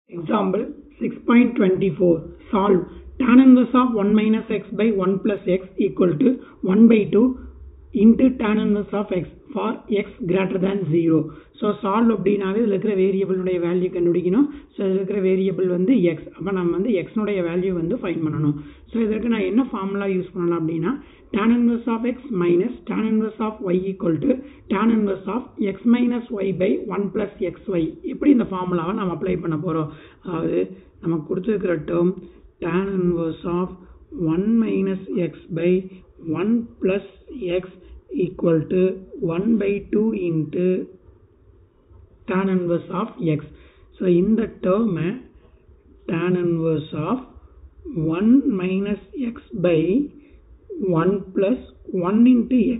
Example 6.24 Solve tan inverse of 1 minus x by 1 plus x equal to 1 by 2 into tan inverse of x for x greater than 0 so solve அப்படின்னாவே இதில் இருக்கிற வேரியபிளுடைய value கண்டுபிடிக்கணும் so இதில் இருக்கிற variable வந்து X அப்போ நம்ம வந்து எக்ஸ்னுடைய வேல்யூ வந்து ஃபைன் பண்ணணும் ஸோ இதற்கு நான் என்ன ஃபார்முலா யூஸ் பண்ணலாம் அப்படின்னா tan inverse of x minus tan inverse of y equal to tan inverse of x minus y by 1 plus xy எப்படி இந்த ஃபார்முலாவை நம்ம அப்ளை பண்ண போகிறோம் அதாவது நமக்கு கொடுத்துருக்கிற term tan inverse of 1 minus x by 1 plus x equal to 1 by 2 into tan inverse of x. So, இந்த term tan inverse of 1 minus x by 1 plus 1 into x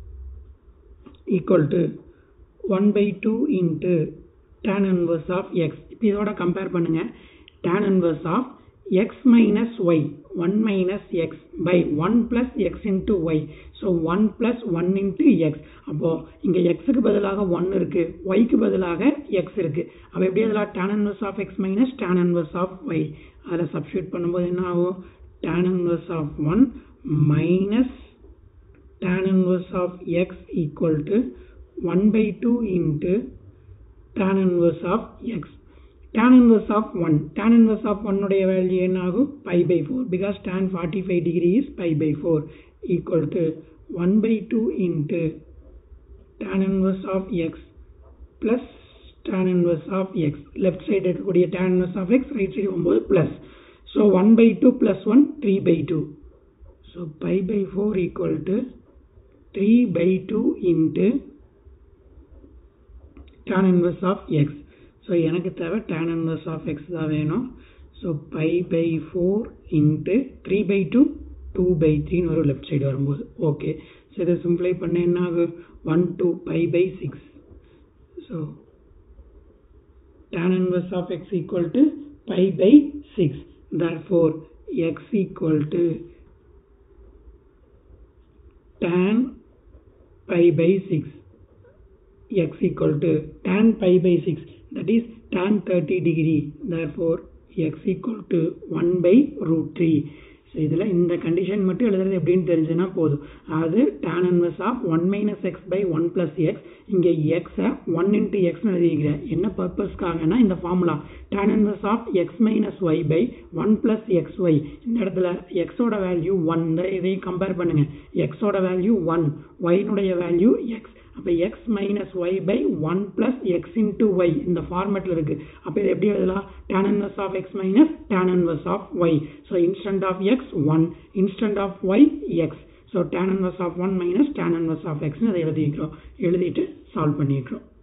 equal to 1 by 2 into tan inverse of x. இப்போ இதோட compare பண்ணுங்க tan inverse of x minus y 1 minus x by 1 plus x into y so 1 plus 1 into x அப்போ இங்க x க்கு பதிலாக 1 இருக்கு y க்கு பதிலாக x இருக்கு அப்ப எப்படி அதெல்லாம் tan inverse of x minus tan inverse of y அதை சப்ஸ்டியூட் பண்ணும்போது என்ன ஆகும் tan inverse of 1 minus tan inverse of x equal to 1 by 2 into tan inverse of x tan inverse of 1 tan inverse of 1 உடைய value என்ன ஆகும் pi by 4 because tan 45 degree is pi by 4 equal to 1 by 2 into tan inverse of x plus tan inverse of x left side இருக்கக்கூடிய tan inverse of x right side போகும்போது plus so 1 by 2 plus 1 3 by 2 so pi by 4 equal to 3 by 2 into tan inverse of x so எனக்கு தேவை tan inverse of x தான் வேணும் so pi pi four into three pi two two pi த்ரீன்னு வரும் left side வரும்போது okay so இதை சிம்பிளை பண்ண என்ன ஆகும் one two pi pi six so tan inverse of x equal to pi by 6 therefore x equal to tan pi by 6 x equal to tan pi by 6 that is tan 30 degree therefore x equal to 1 by root 3 so இதில் இந்த condition மட்டும் எழுதுறது எப்படின்னு தெரிஞ்சுன்னா போதும் அதாவது tan inverse of one minus x by one plus x இங்கே எக்ஸை ஒன் இன்ட்டு எக்ஸ்னு எழுதிக்கிறேன் என்ன பர்பஸ்க்காகனா இந்த formula tan inverse of x minus y by one plus x y இந்த இடத்துல எக்ஸோட வேல்யூ ஒன் இதையும் கம்பேர் பண்ணுங்க எக்ஸோட வேல்யூ ஒன் ஒய்னுடைய வேல்யூ எக்ஸ் அப்போ x minus y by one plus x into y இந்த ஃபார்மேட்டில் இருக்கு அப்போ இது எப்படி எழுதலாம் tan inverse of x minus tan inverse of y so instead of x one instead of y x so tan inverse of one minus tan inverse of எக்ஸ்னு அதை எழுதிக்கிறோம் எழுதிட்டு சால்வ் பண்ணிக்கிறோம்